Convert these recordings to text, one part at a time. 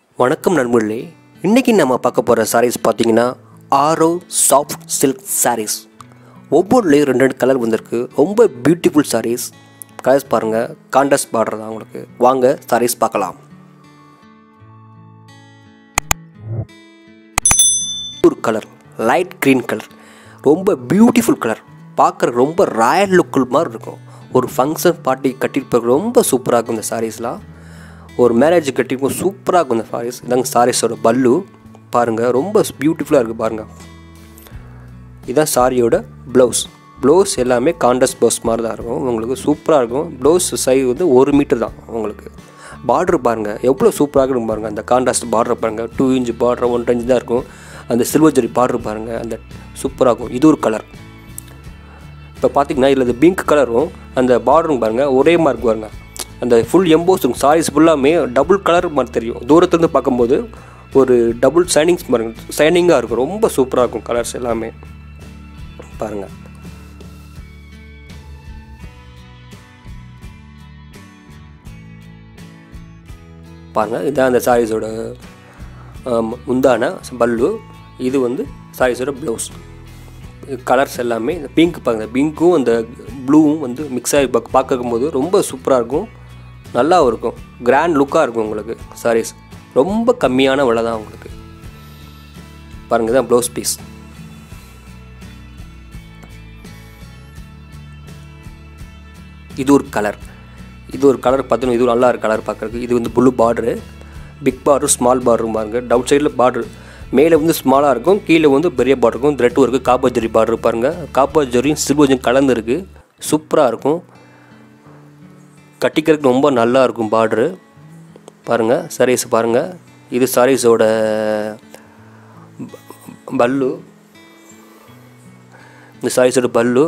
வணக்கம் நண்பர்களே இன்றைக்கி நம்ம பார்க்க போகிற சாரீஸ் பார்த்தீங்கன்னா ஆரோ சாஃப்ட் சில்க் சாரீஸ் ஒவ்வொருலேயும் ரெண்டு ரெண்டு கலர் வந்திருக்கு ரொம்ப பியூட்டிஃபுல் சாரீஸ் கலர்ஸ் பாருங்கள் காண்டஸ்ட் பார்டர் தான் உங்களுக்கு வாங்க சாரீஸ் பார்க்கலாம் ஒரு கலர் லைட் க்ரீன் கலர் ரொம்ப பியூட்டிஃபுல் கலர் பார்க்குற ரொம்ப ராயல் லுக்கில் மாதிரி இருக்கும் ஒரு ஃபங்க்ஷன் பார்ட்டி கட்டிட்டு போக ரொம்ப சூப்பராக இருக்கும் இந்த சாரீஸ்லாம் ஒரு மேரேஜ் கட்டிருக்கும் சூப்பராக இருக்கும் இந்த சாரீஸ் இதாங்க சாரீஸோட பல்லு பாருங்கள் ரொம்ப பியூட்டிஃபுல்லாக இருக்குது பாருங்கள் இதுதான் சாரியோட ப்ளவுஸ் ப்ளவுஸ் எல்லாமே காண்டஸ் ப்ளவுஸ் மாதிரி தான் இருக்கும் உங்களுக்கு சூப்பராக இருக்கும் ப்ளவுஸ் சைஸ் வந்து ஒரு மீட்டர் தான் உங்களுக்கு பார்டர் பாருங்கள் எவ்வளோ சூப்பராக இருக்கும் பாருங்கள் அந்த காண்டாஸ்ட் பார்டர் பாருங்கள் two inch border one inch தான் இருக்கும் அந்த சில்வர் ஜரி பார்டர் பாருங்கள் அந்த சூப்பராக இருக்கும் இது ஒரு கலர் இப்போ பார்த்தீங்கன்னா இதில் பிங்க் கலரும் அந்த பார்டரும் பாருங்கள் ஒரே மாதிரி இருக்கும் பாருங்கள் அந்த ஃபுல் எம்போஸ் இருக்கும் சாரீஸ் ஃபுல்லாமே டபுள் கலர் மாதிரி தெரியும் தூரத்துலேருந்து பார்க்கும்போது ஒரு டபுள் ஷைனிங்ஸ் பாருங்கள் ஷைனிங்காக இருக்கும் ரொம்ப சூப்பராக இருக்கும் கலர்ஸ் எல்லாமே பாருங்கள் பாருங்கள் இதுதான் அந்த சாரீஸோட முந்தான பல்லு இது வந்து சாரீஸோட ப்ளவுஸ் கலர்ஸ் எல்லாமே இந்த பிங்க் பாருங்க பிங்க்கும் அந்த ப்ளூவும் வந்து மிக்ஸ் ஆகி பார்க்க பார்க்கும்போது ரொம்ப சூப்பராக இருக்கும் நல்லாவும் இருக்கும் கிராண்ட் லுக்காக இருக்கும் உங்களுக்கு சாரீஸ் ரொம்ப கம்மியான விலை தான் உங்களுக்கு பாருங்கள் தான் ப்ளவுஸ் பீஸ் இது ஒரு கலர் இது ஒரு கலர் பார்த்தீங்கன்னா இது ஒரு நல்லா இருக்கு கலர் பார்க்குறதுக்கு இது வந்து blue border big border small பார்டரும் பாருங்க டவுட் சைடில் பார்டர் மேலே வந்து ஸ்மாலாக இருக்கும் கீழே வந்து பெரிய பார்டர் இருக்கும் த்ரெட் இருக்குது காப்பர் ஜரி பார்டர் பாருங்கள் காப்பர் ஜரியும் சில்வரும் கலந்து இருக்குது சூப்பராக இருக்கும் கட்டிக்கிறதுக்கு ரொம்ப நல்லா இருக்கும் பார்டரு பாருங்கள் சாரீஸ் பாருங்கள் இது சாரீஸோட பல்லு இந்த சாரீஸோட பல்லு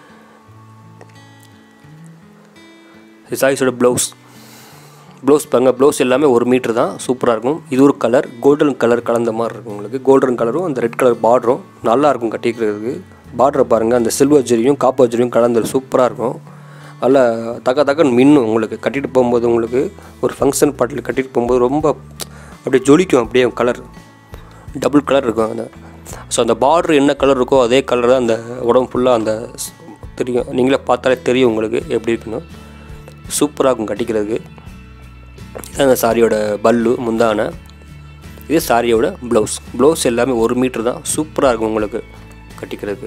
இது சாரீஸோட ப்ளவுஸ் ப்ளவுஸ் பாருங்கள் ப்ளவுஸ் எல்லாமே ஒரு மீட்ரு தான் சூப்பராக இருக்கும் இது ஒரு கலர் கோல்டன் கலர் கலந்த மாதிரி இருக்கும் உங்களுக்கு கோல்டன் கலரும் அந்த ரெட் கலர் பார்டரும் நல்லாயிருக்கும் கட்டிக்கிறதுக்கு பார்டரை பாருங்கள் அந்த சில்வர் ஜெரியும் காப்பர் ஜெரியும் கலந்து சூப்பராக இருக்கும் நல்லா தக்க தக்கன்னு மின்னும் உங்களுக்கு கட்டிட்டு போகும்போது உங்களுக்கு ஒரு ஃபங்க்ஷன் பாட்டில் கட்டிட்டு போகும்போது ரொம்ப அப்படியே ஜொலிக்கும் அப்படியே கலர் டபுள் கலர் இருக்கும் அந்த ஸோ அந்த பார்டர் என்ன கலர் இருக்கோ அதே கலர் தான் அந்த உடம்பு ஃபுல்லாக அந்த தெரியும் நீங்களே பார்த்தாலே தெரியும் உங்களுக்கு எப்படி இருக்குன்னு சூப்பராக இருக்கும் கட்டிக்கிறதுக்கு இது அந்த சாரியோட பல்லு முந்தான இது சாரியோட ப்ளவுஸ் ப்ளவுஸ் எல்லாமே ஒரு மீட்ரு தான் சூப்பராக இருக்கும் உங்களுக்கு கட்டிக்கிறதுக்கு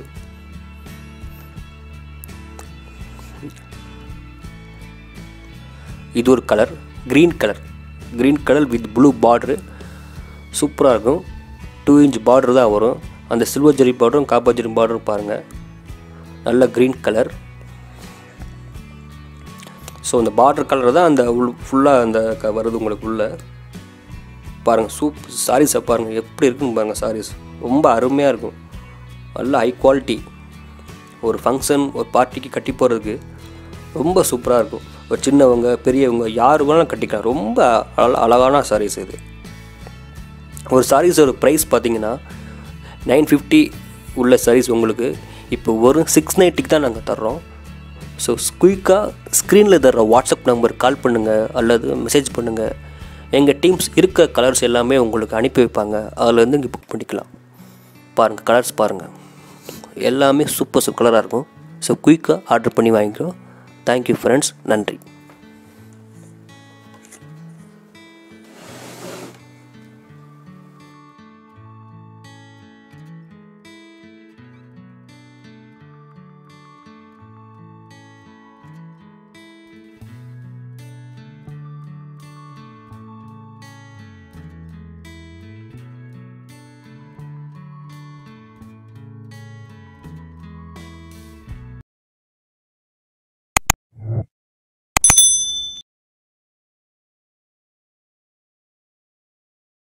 இது ஒரு colour green colour green colour with blue border சூப்பராக இருக்கும் டூ இன்ச் பார்டர் தான் வரும் அந்த சில்வர் ஜெரி பார்டரும் காப்பர் ஜெரி பார்டரும் பாருங்கள் நல்ல க்ரீன் கலர் ஸோ அந்த பார்டர் கலர் தான் அந்த உள் ஃபுல்லாக அந்த க வருது உங்களுக்கு உள்ள பாருங்கள் சூப் சாரீஸை பாருங்கள் எப்படி இருக்குன்னு பாருங்கள் சாரீஸ் ரொம்ப அருமையாக இருக்கும் நல்ல ஹை குவாலிட்டி ஒரு ஃபங்க்ஷன் ஒரு பார்ட்டிக்கு கட்டி போகிறதுக்கு ரொம்ப சூப்பராக இருக்கும் ஒரு சின்னவங்க பெரியவங்க யார் வேணாலும் கட்டிக்கலாம் ரொம்ப அழ அழகான சாரீஸ் இது ஒரு சாரீஸோட ப்ரைஸ் பார்த்தீங்கன்னா நைன் ஃபிஃப்டி உள்ள சாரீஸ் உங்களுக்கு இப்போ ஒரு சிக்ஸ் நைன்ட்டிக்கு தான் நாங்கள் தர்றோம் ஸோ குயிக்காக ஸ்க்ரீனில் தர்ற வாட்ஸ்அப் நம்பர் கால் பண்ணுங்கள் அல்லது மெசேஜ் பண்ணுங்கள் எங்கள் டீம்ஸ் இருக்க கலர்ஸ் எல்லாமே உங்களுக்கு அனுப்பி வைப்பாங்க அதில் இங்கே புக் பண்ணிக்கலாம் பாருங்கள் கலர்ஸ் பாருங்கள் எல்லாமே சூப்பர் சூப்பர் கலராக இருக்கும் ஸோ குயிக்காக ஆர்டர் பண்ணி வாங்கிக்கிறோம் தேங்க்யூ ஃப்ரெண்ட்ஸ் நன்றி